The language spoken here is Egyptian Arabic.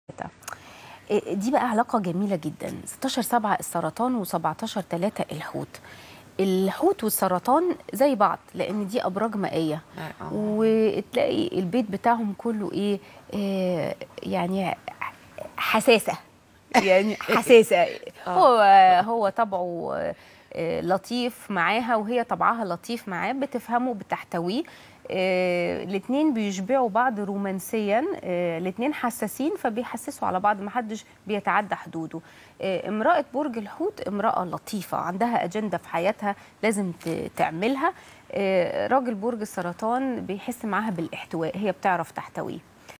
دي بقى علاقة جميلة جدا 16 7 السرطان و17 3 الحوت الحوت والسرطان زي بعض لان دي ابراج مائيه آه. وتلاقي البيت بتاعهم كله ايه آه يعني حساسه يعني حساسه هو هو طبعه آه، لطيف معاها وهي طبعها لطيف معاه بتفهمه بتحتويه آه، الاثنين بيشبعوا بعض رومانسيا آه، الاثنين حساسين فبيحسسوا على بعض محدش بيتعدى حدوده آه، امرأة برج الحوت امرأة لطيفة عندها أجندة في حياتها لازم ت- تعملها آه، راجل برج السرطان بيحس معاها بالاحتواء هي بتعرف تحتويه